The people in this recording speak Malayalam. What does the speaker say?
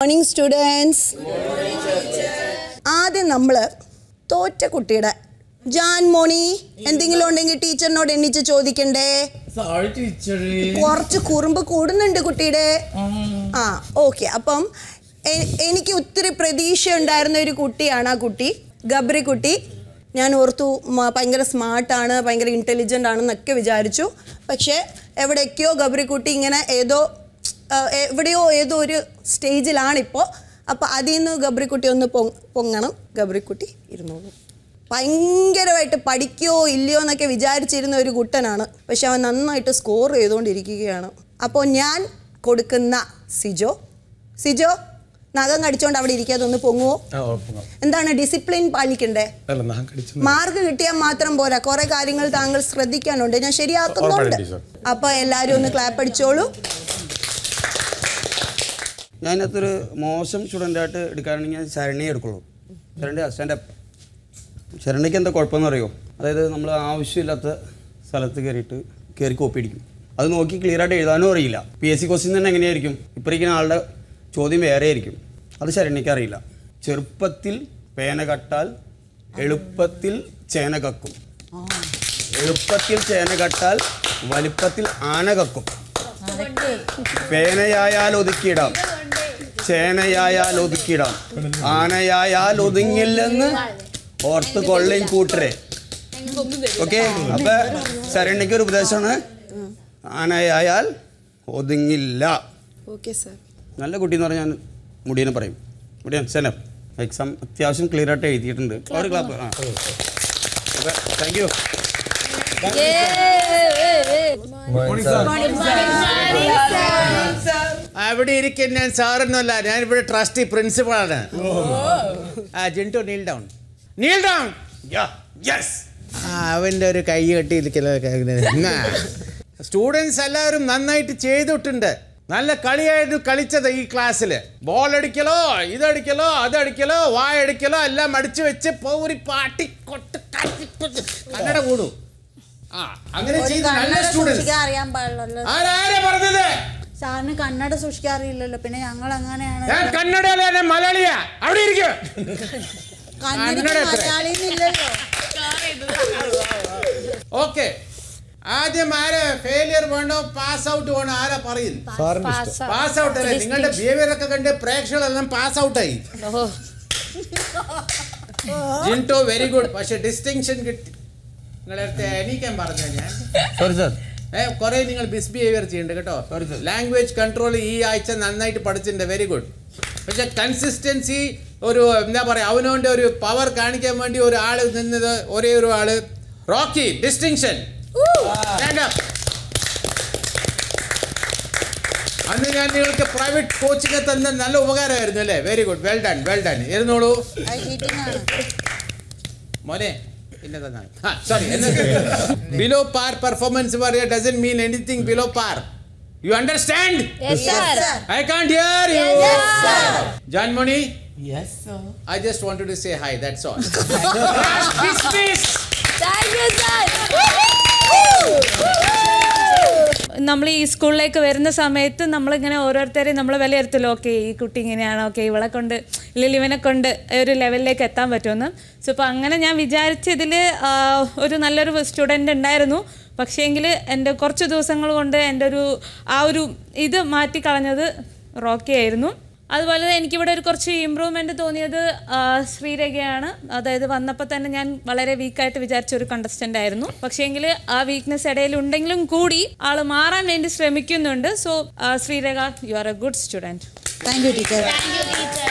മോർണിംഗ് സ്റ്റുഡൻസ് ആദ്യം നമ്മൾ തോറ്റ കുട്ടിയുടെ ജാൻ മോണി എന്തെങ്കിലും ഉണ്ടെങ്കിൽ ടീച്ചറിനോട് എണ്ണിച്ച് ചോദിക്കണ്ടേ സോറി ടീച്ചറേ കുറച്ച് കുറുമ്പ് കൂടുന്നുണ്ട് കുട്ടിയുടെ ആ ഓക്കെ അപ്പം എ- എനിക്ക് ഒത്തിരി പ്രതീക്ഷ ഉണ്ടായിരുന്ന ഒരു കുട്ടിയാണ് ആ കുട്ടി ഗബ്രി കുട്ടി ഞാൻ ഓർത്തു മ- ഭയങ്കര സ്മാർട്ടാണ് ഭയങ്കര ഇൻ്റലിജൻ്റ് ആണെന്നൊക്കെ വിചാരിച്ചു പക്ഷേ എവിടേക്കോ ഗബ്രി കുട്ടി ഇങ്ങനെ ഏതോ ആ, എവിടെയോ ഏതോ ഒരു സ്റ്റേജിലാണിപ്പോൾ അപ്പോൾ അതിൽ നിന്ന് ഗബ്രിക്കുട്ടി ഒന്ന് പൊങ് പൊങ്ങണം ഗബ്രിക്കുട്ടി ഇരുന്നോളൂ ഭയങ്കരമായിട്ട് പഠിക്കുകയോ ഇല്ലയോ എന്നൊക്കെ വിചാരിച്ചിരുന്ന ഒരു കുട്ടനാണ് പക്ഷെ അവൻ നന്നായിട്ട് സ്കോർ ചെയ്തുകൊണ്ടിരിക്കുകയാണ് അപ്പോൾ ഞാൻ കൊടുക്കുന്ന സിജോ സിജോ നഖം കടിച്ചോണ്ട് അവിടെ ഇരിക്കാതെ ഒന്ന് പൊങ്ങുവോ ആ ഉറപ്പാണ് എന്താണ് ഡിസിപ്ലിൻ പാലിക്കണ്ടേ അല്ല ഞാൻ കടിച്ചു മാർക്ക് കിട്ടിയാൽ മാത്രം പോരാ കുറെ കാര്യങ്ങൾ താങ്കൾ ശ്രദ്ധിക്കാനുണ്ട് ഞാൻ ശരിയാക്കുന്നുണ്ട് ഉറപ്പായിട്ടും ടീച്ചർ. അപ്പൊ എല്ലാരും ഒന്ന് ക്ലാപ്പ് അടിച്ചോളൂ ഞാൻ ഇതിനകത്തൊരു മോശം സ്റ്റുഡൻ്റായിട്ട് എടുക്കുകയാണെങ്കിൽ ഞാൻ ശരണിയെ എടുക്കുള്ളൂ ശരണ്യ സ്റ്റാൻഡ് ശരണ്യക്ക് എന്താ കുഴപ്പമെന്ന് അറിയോ അതായത് നമ്മൾ ആവശ്യമില്ലാത്ത സ്ഥലത്ത് കയറിയിട്ട് കയറി കോപ്പി അടിക്കും അത് നോക്കി ക്ലിയർ ആയിട്ട് എഴുതാനും അറിയില്ല പി എസ് സി ക്വസ്റ്റ്യൻ തന്നെ എങ്ങനെയായിരിക്കും ഇപ്പോൾ ഇരിക്കുന്ന ആളുടെ ചോദ്യം വേറെ ആയിരിക്കും അത് ശരണ്യക്ക് അറിയില്ല ചെറുപ്പത്തിൽ പേന കട്ടാൽ എളുപ്പത്തിൽ ചേന കക്കും എളുപ്പത്തിൽ ചേന കട്ടാൽ വലിപ്പത്തിൽ ആന കക്കും പേനയായാൽ ഒതുക്കിയിടാം ചേനയായാൽ ഒതുക്കിയിടാം ആനയായാൽ ഒതുങ്ങില്ലെന്ന് ഓർത്ത് കൊള്ളയും കൂട്ടരെ ഓക്കെ അപ്പൊ ശരണ്യക്ക് ഒരു ഉപദേശമാണ് ആനയായാൽ ഒതുങ്ങില്ല ഓക്കെ സർ നല്ല കുട്ടി എന്ന് പറഞ്ഞാൽ ഞാൻ മുടിയനെ പറയും മുടിയൻ സെനഫ് എക്സാം അത്യാവശ്യം ക്ലിയർ ആയിട്ട് എഴുതിയിട്ടുണ്ട് ഒരു ക്ലാപ്പ് ആ ഓക്കെ താങ്ക് യു അവിടെ ഇരിക്കാൻ ഞാൻ സാറൊന്നുമല്ല ഞാൻ ഇവിടെ ട്രസ്റ്റി പ്രിൻസിപ്പളാണ് ആ Jintu kneel down kneel down yes അവൻ്റെ ഒരു കൈ കെട്ടിയിരിക്കലോ സ്റ്റുഡൻസ് എല്ലാവരും നന്നായിട്ട് ചെയ്തിട്ടുണ്ട് നല്ല കളിയായിട്ട് കളിച്ചത് ഈ ക്ലാസ്സിൽ ബോൾ അടിക്കലോ ഇതടിക്കലോ അതടിക്കലോ വായടിക്കലോ എല്ലാം അടിച്ചു വെച്ച് പൗരി പാട്ടി കൊട്ട് കാട്ടി കന്നഡ കൂടു ആ അങ്ങനെ ഒരു ചെയ്ത നല്ല കന്നഡ സ്റ്റുഡൻസ് സൂക്ഷിക്കാൻ അറിയാൻ പാടില്ലല്ലോ ആരാരെ പറഞ്ഞത് സാറിന് കന്നഡ സൂക്ഷിക്കാൻ അറിയില്ലല്ലോ പിന്നെ ഞങ്ങൾ എങ്ങനെയാണ് ഞാൻ കന്നഡയല്ല ഞാൻ മലയാളിയാ അവിടെ ഇരിക്കും കന്നഡ കന്നഡ എത്ര? മലയാളിന്നില്ലല്ലോ ഓക്കെ ആദ്യം ആരെ ഫെയിലിയർ വേണോ പാസ് ഔട്ട് വേണോ ആരാ പറയും പാസ് ഔട്ട് അല്ലേ നിങ്ങളുടെ ബിഹേവിയർ ഒക്കെ കണ്ട് പ്രേക്ഷകരെല്ലാം പാസ് ഔട്ട് ആയി ജിൻറ്റോ വെരി ഗുഡ് പക്ഷെ ഡിസ്റ്റിങ്ഷൻ കിട്ടി നിങ്ങളടുത്ത് എണീക്കാൻ പറഞ്ഞ ഞാൻ സോറി സാർ ഏ കുറെ നിങ്ങൾ മിസ്ബിഹേവിയർ ചെയ്യുന്നുണ്ട് കേട്ടോ ലാംഗ്വേജ് കൺട്രോൾ ഈ ആഴ്ച നന്നായിട്ട് പഠിച്ചിട്ടുണ്ട് വെരി ഗുഡ് പക്ഷെ കൺസിസ്റ്റൻസി ഒരു എന്താ പറയുക അവനവൻ്റെ ഒരു പവർ കാണിക്കാൻ വേണ്ടി ഒരു ആള് നിന്നത് ഒരേ ഒരു ആള് റോക്കി ഡിസ്റ്റിങ്ഷൻ അന്ന് ഞാൻ നിങ്ങൾക്ക് പ്രൈവറ്റ് കോച്ചിങ് തന്ന നല്ല ഉപകാരമായിരുന്നു അല്ലേ very good well done well done ഇരുന്നോളൂ അത് cheating ആണ് മോനെ പിന്നെ തന്നാണ് സോറി ബിലോ പാർ പെർഫോമൻസ് പറയുക doesn't mean anything below par you understand I can't hear you Janmani yes sir I just wanted to say hi, that's all. Dismiss! നമ്മൾ ഈ സ്കൂളിലേക്ക് വരുന്ന സമയത്ത് നമ്മളിങ്ങനെ ഓരോരുത്തരെയും നമ്മൾ വിലയിരുത്തല്ലോ ഓക്കെ ഈ കുട്ടി ഇങ്ങനെയാണ് ഓക്കെ ഇവളെ കൊണ്ട് ഇല്ലെങ്കിൽ ഇവനെ കൊണ്ട് ഒരു ലെവലിലേക്ക് എത്താൻ പറ്റുമെന്ന് സോ അപ്പോൾ അങ്ങനെ ഞാൻ വിചാരിച്ചതിൽ ഒരു നല്ലൊരു സ്റ്റുഡൻ്റ് ഉണ്ടായിരുന്നു പക്ഷേങ്കിൽ എൻ്റെ കുറച്ച് ദിവസങ്ങൾ കൊണ്ട് എൻ്റെ ഒരു ആ ഒരു ഇത് മാറ്റിക്കളഞ്ഞത് റോക്കി ആയിരുന്നു അതുപോലെ തന്നെ എനിക്കിവിടെ ഒരു കുറച്ച് ഇമ്പ്രൂവ്മെൻ്റ് തോന്നിയത് ആ, ശ്രീരേഖയാണ് അതായത് വന്നപ്പോൾ തന്നെ ഞാൻ വളരെ വീക്കായിട്ട് വിചാരിച്ച ഒരു കണ്ടസ്റ്റൻ്റ് ആയിരുന്നു പക്ഷേങ്കിൽ ആ വീക്ക്നെസ് ഇടയിൽ ഉണ്ടെങ്കിലും കൂടി ആൾ മാറാൻ വേണ്ടി ശ്രമിക്കുന്നുണ്ട് so Sreerekha you are a good student thank you teacher